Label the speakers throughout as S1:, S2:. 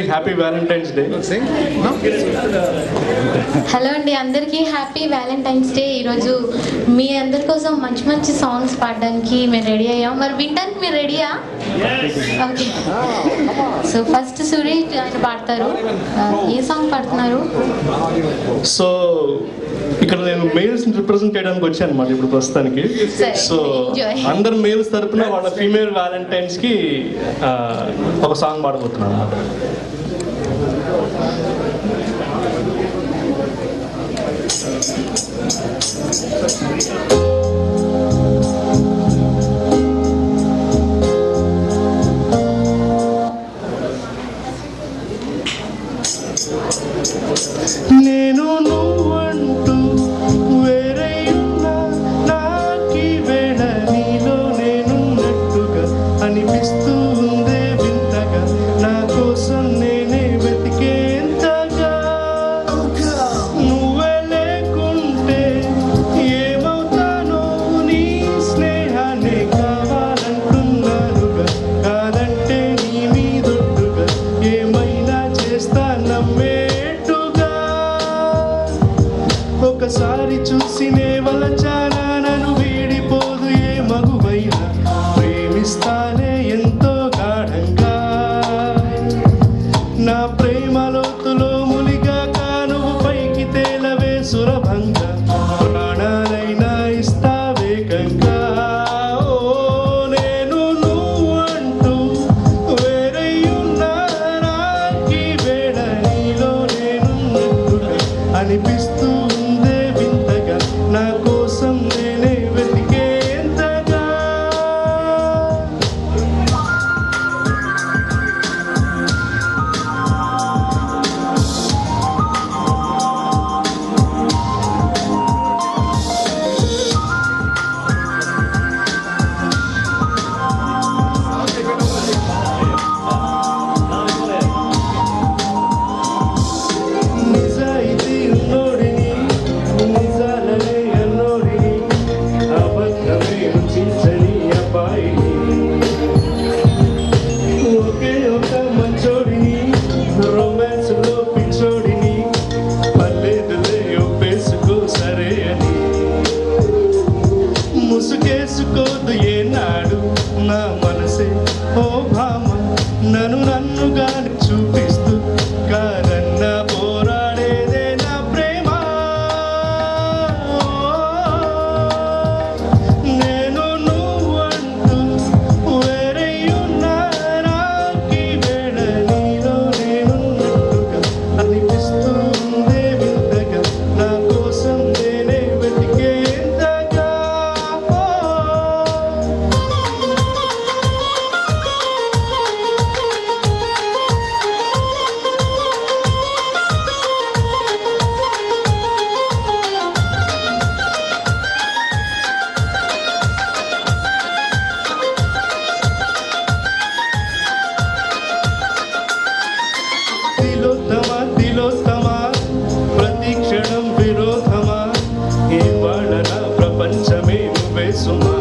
S1: Happy Valentine's day
S2: hello అండి అందరికీ happy Valentine's day ఈరోజు మీ అందరి కోసం మంచి మంచి సాంగ్స్ పాడడానికి మేము రెడీ అయ్యాం మరి వినడానికి మీరు రెడీయా ఓకే సో ఫస్ట్ సురేష్ ఆయన పాడతారు ఆ, ఏ సాంగ్ పాడుతున్నారు
S1: సో ఇక్కడ నేను మెయిల్స్ రిప్రజెంట్ చేయడానికి వచ్చాను అనమాట ఇప్పుడు ప్రస్తుతానికి
S2: సరే,
S1: సో
S2: enjoy.
S1: అందరు మెయిల్స్ తరపున వాళ్ళ ఫీమేల్ వ్యాలంటైన్స్ కి ఆ, ఒక సాంగ్ పాడబోతున్నాను అనమాట నేను నువ్వంటూ వేరే ఉన్నా నాకీ వేళ నీలో నేనున్నట్టుగా అనిపిస్తూ ఉందే వింతగా నా కోసం నేనే వెతికేంతగా నువ్వే లేకుంటే ఏమవుతానో నీ స్నేహాన్ని కావాలంటున్నానుగా కాదంటే నీ మీదొట్టుగా ఏమైనా చేస్తా నమ్మేట్టుగా ఒకసారి చూసినే వలచానా నన్ను వీడిపోదు ఏ మగువైనా ప్రేమిస్తానే ఎంతో గాఢంగా నా ప్రేమ లోతులో ములిగా కానువు పైకి తేలవే సులభంగా ప్రాణాలైనా ఇస్తా వేగంగా ఓ నేను నువ్వు అంటూ వేరయ్యున్నా నాకీ వేళ నీలో నేనున్నట్టుగా అనిపిస్తూ ఉందే వింతగా నా కోసం నేనే వెతికేంతగా నిజాయితీ ఉన్నోడిని నిజాలనే అన్నోడిని అబద్ధమే రుచించని అబ్బాయిని ఒకే ఒక మంచోడిని రొమాన్స్ లో పిచ్చోడిని పర్లేదులే ఒప్పేసుకో సరే అని ముసుగేసుకోదు ఏనాడు నా మనసే ఓ భామ నన్ను నన్నుగా చూపిస్తూ కారన్న పోరాడేదే నా ప్రేమ నేను నువ్వంటూ వేరయ్యున్నా నాకీ వేళ నీలో నేనున్నట్టుగా అనిపిస్తూ ఉందే వింతగా నా కోసం నేనే వెతికేంతగా తిలోత్తమ తిలోత్తమ ప్రతి క్షణం విరోధమా ఇవాళ నా ప్రపంచమే నువ్వే సుమా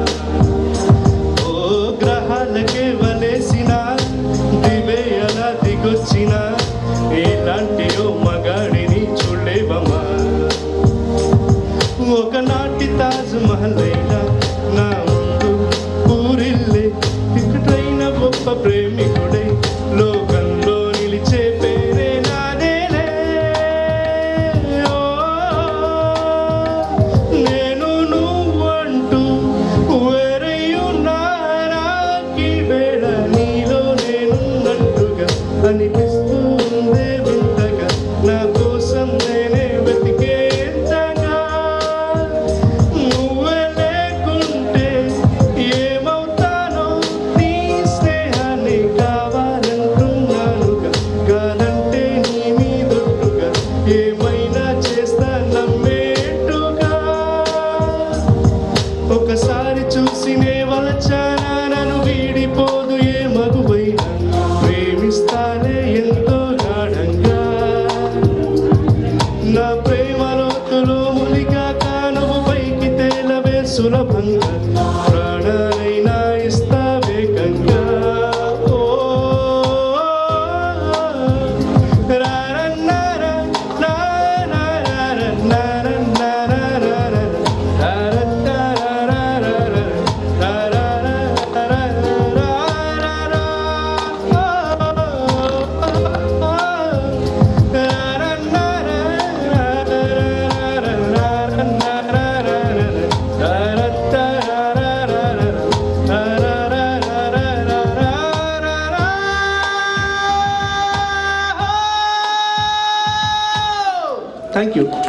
S1: ఓ గ్రహాలకే వలేసిన దివే ఎలా దిగొచ్చిన ఇలాంటి ఓ మగాడిని చూడలేవమ్మా ఒకనాటి తాజ్ మహల్ అయినా నా ముందు ఊరిల్లే ఇక్కడైన గొప్ప ప్రేమికుడై లోకంలో నిలిచే పేరే నాదేలే ఓ, నేను నువ్వంటూ వేరయ్యున్నా నాకీ వేళ నీలో నేనున్నట్టుగా అనిపిస్తూ ఉందే వింతగా నా కోసం నేనే వెతికేంతగా నువ్వే లేకుంటే ఏమవుతానో నీ స్నేహాన్ని కావాలంటున్నానుగా కాదంటే నీ మీదొట్టుగా ఏమైనా చేస్తా నమ్మేట్టుగా ఒకసారి చూసినే వలచానా నన్ను వీడిపోదు ఏ మగువైనా ప్రేమిస్తానే ఎంతో గాఢంగా నా ప్రేమ లోతులో ములిగా కానువు పైకి తేలవే సులభంగా ప్రాణాలైనా ఇస్తా వేగంగా ఓ థ్యాంక్ యూ